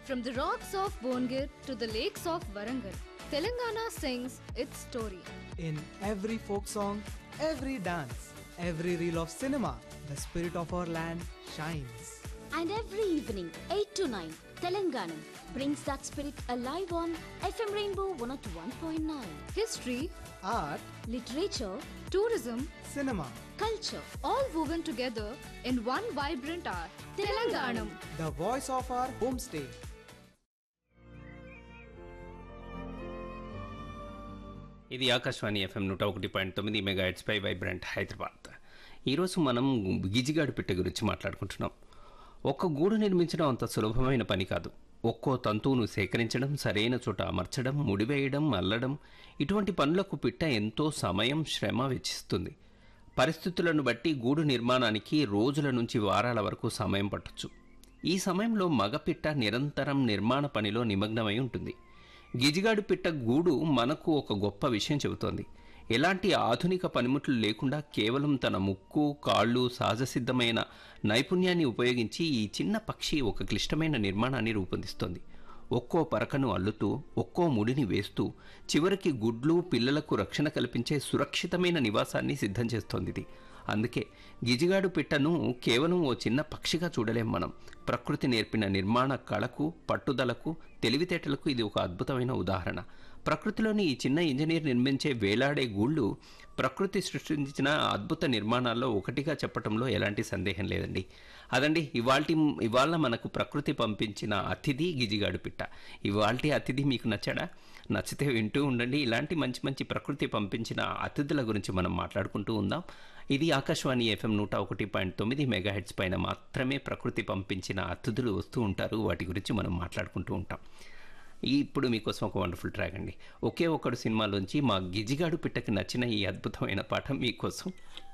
From the rocks of Bongir to the lakes of Warangal, Telangana sings its story. In every folk song, every dance, every reel of cinema, the spirit of our land shines. And every evening, 8 to 9, Telanganam brings that spirit alive on FM Rainbow 101.9. History, Art, Literature, tourism, cinema, culture, all woven together in one vibrant art. Telanganam. the voice of our homestay. ఇది Akashvani FM నూట ఒకటి point తొమ్మిది mega పై vibrant Hyderabad ఈరోజు మనం గిజిగాడు పిట్ట గురించి మాట్లాడుకుంటున్నాం ఒక్క గూడు నిర్మించడం అంత సులభమైన పని కాదు ఒక్కో తంతువును సేకరించడం సరైన చోట అమర్చడం ముడివేయడం అల్లడం ఇటువంటి పనులకు పిట్ట ఎంతో సమయం శ్రమ వెచ్చిస్తుంది పరిస్థితులను బట్టి గూడు నిర్మాణానికి రోజుల నుంచి వారాల వరకు సమయం పట్టొచ్చు ఈ సమయంలో మగపిట్ట నిరంతరం నిర్మాణ పనిలో నిమగ్నమై ఉంటుంది గిజిగాడు పిట్ట గూడు మనకు ఒక గొప్ప విషయం చెబుతోంది ఎలాంటి ఆధునిక పనిముట్లు లేకుండా కేవలం తన ముక్కు కాళ్ళు సహజసిద్ధమైన నైపుణ్యాన్ని ఉపయోగించి ఈ చిన్న పక్షి ఒక క్లిష్టమైన నిర్మాణాన్ని రూపొందిస్తోంది ఒక్కో పరకను అల్లుతూ ఒక్కో ముడిని వేస్తూ చివరికి గుడ్లు పిల్లలకు రక్షణ కల్పించే సురక్షితమైన నివాసాన్ని సిద్ధం చేస్తోంది ఇది అందుకే గిజిగాడు పిట్టను కేవలం ఓ చిన్న పక్షిగా చూడలేం మనం ప్రకృతి నేర్పిన నిర్మాణ కళకు పట్టుదలకు తెలివితేటలకు ఇది ఒక అద్భుతమైన ఉదాహరణ ప్రకృతిలోని ఈ చిన్న ఇంజనీర్ నిర్మించే వేలాడే గూళ్ళు ప్రకృతి సృష్టించిన అద్భుత నిర్మాణాల్లో ఒకటిగా చెప్పటంలో ఎలాంటి సందేహం లేదండి అదండి ఇవాల్టి ఇవాళ మనకు ప్రకృతి పంపించిన అతిథి గిజిగాడు పిట్ట ఇవాల్టి అతిథి మీకు నచ్చాడా నచ్చితే వింటూ ఉండండి ఇలాంటి మంచి మంచి ప్రకృతి పంపించిన అతిథుల గురించి మనం మాట్లాడుకుంటూ ఉందాం ఇది ఆకాశవాణి ఎఫ్ఎం నూట ఒకటి పాయింట్ తొమ్మిది మెగాహెడ్స్ పైన మాత్రమే ప్రకృతి పంపించిన అతిథులు వస్తూ ఉంటారు వాటి గురించి మనం మాట్లాడుకుంటూ ఉంటాం ఈ ఇప్పుడు మీకోసం ఒక వండర్ఫుల్ ట్రాక్ అండి ఒకే ఒకడు సినిమాలోంచి మా గిజిగాడు పిట్టకి నచ్చిన ఈ అద్భుతమైన పాఠం మీకోసం